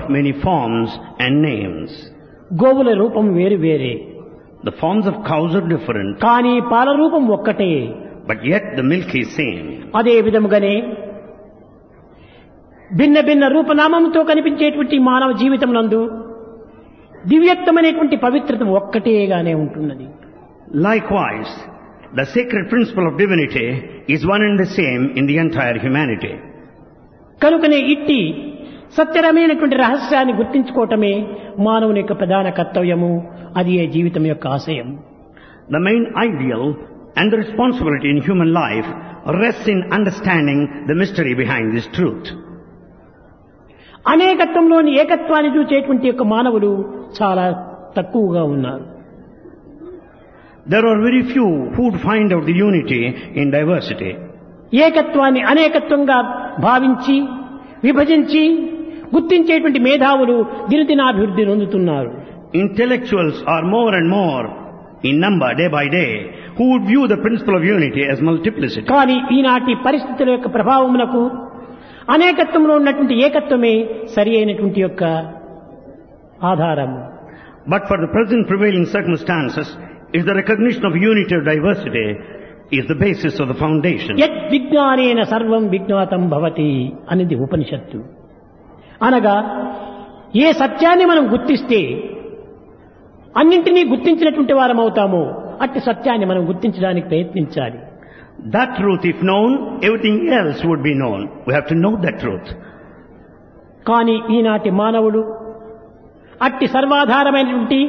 many forms and names. గోవుల రూపం వేరు వేరే The forms of cows are different, కానీ పాల రూపం ఒక్కటే but yet the milk is same. అదే విధముగానే భిన్న భిన్న రూపనామంతో కనిపించేటువంటి మానవ జీవితం నందు దివ్యత్వమైనటువంటి పవిత్రత ఒక్కటేగానే ఉంటున్నది Likewise, the sacred principle of divinity is one and the same in the entire humanity. కనుకనే ఇట్టి సత్యరమైనటువంటి రహస్యాన్ని గుర్తించుకోవటమే మానవుని యొక్క ప్రధాన కర్తవ్యము అది ఏ జీవితం యొక్క ఆశయం The main ideal and the responsibility in human life rests in understanding the mystery behind this truth. అనేకత్వంలోని ఏకత్వాన్ని చూచేటువంటి యొక్క మానవులు చాలా తక్కువగా ఉన్నారు There are very few who would find out the unity in diversity. ఏకత్వాన్ని అనేకత్వంగా భావించి విభజించి గుర్తించేటువంటి మేధావులు దినదినాభివృద్ధి నొందుతున్నారు Intellectuals are more and more in number day by day who would view the principle of unity as multiplicity. కానీ ఈనాటి పరిస్థితుల యొక్క ప్రభావమునకు అనేకత్వంలో ఉన్నటువంటి ఏకత్వమే సరి అయినటువంటి యొక్క ఆధారం But for the present prevailing circumstances, is the recognition of unity of diversity is the basis of the foundation. యత్ విజ్ఞానేన సర్వం విజ్ఞాతం భవతి అనేది ఉపనిషత్తు అనగా ఏ సత్యాన్ని మనం గుర్తిస్తే అన్నింటినీ గుర్తించినటువంటి వారం అవుతామో అట్టి సత్యాన్ని మనం గుర్తించడానికి ప్రయత్నించాలి That truth, if known, everything else would be known. We have to know that truth. కానీ ఈనాటి మానవుడు అట్టి సర్వాధారమైనటువంటి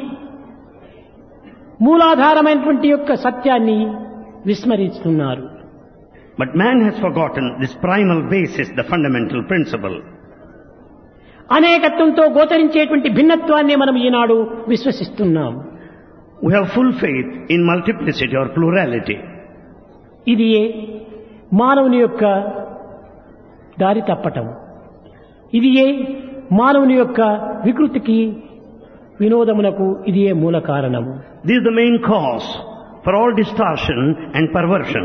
మూలాధారమైనటువంటి యొక్క సత్యాన్ని విస్మరిస్తున్నారు But man has forgotten this primal basis, the fundamental principle. అనేకత్వంతో గోచరించేటువంటి భిన్నత్వాన్ని మనం ఈనాడు విశ్వసిస్తున్నాం We have full faith in multiplicity or plurality. ఇది ఏ మానవుని యొక్క దారి తప్పటం ఇది ఏ మానవుని యొక్క వికృతికి వినోదమునకు ఇది ఏ మూల కారణము This is the main cause for all distortion and perversion.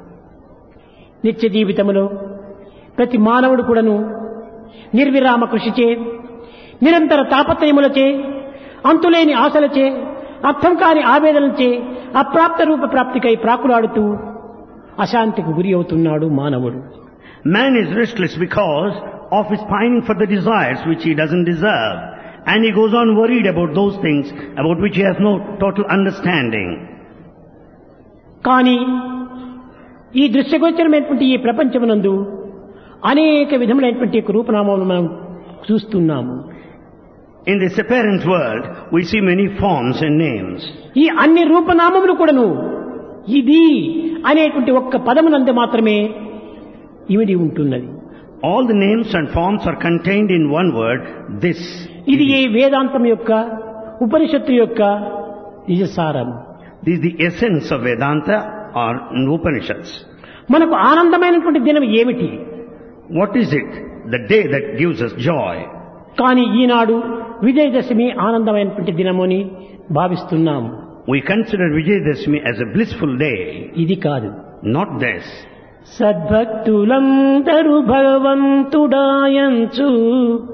నిత్య జీవితములో ప్రతి మానవుడు కూడాను నిర్విరామ కృషిచే నిరంతర తాపత్రయములచే అంతులేని ఆశలచే అర్థం కాని ఆవేదనలచే అప్రాప్త రూప ప్రాప్తికై ప్రాకులాడుతూ అశాంతికి గురి అవుతున్నాడు మానవుడు Man is restless because of his pining for the desires which he doesn't deserve. And he goes on worried about those things about which he has no total understanding. కానీ ఈ దృశ్యగోచరమైనటువంటి ఈ ప్రపంచమునందు అనేక విధములైనటువంటి యొక్క రూపనామాలను మనం చూస్తున్నాము In this apparent world, we see many forms and names. ఈ అన్ని రూపనామములు కూడాను ఇది అనేటువంటి ఒక్క పదమునందు మాత్రమే ఇమిడి ఉంటున్నది All the names and forms are contained in one word, this. ఇది ఈ వేదాంతం యొక్క ఉపనిషత్తు యొక్క నిజసారం This is the essence of Vedanta or Upanishads. మనకు ఆనందమైనటువంటి దినం ఏమిటి What is it? The day that gives us joy. కానీ ఈనాడు విజయదశమి ఆనందమైనటువంటి దినమని భావిస్తున్నాం We consider Vijayadashmi as a blissful day. ఇది కాదు Not this. సద్భక్తులందరూ భగవంతుడాయంచు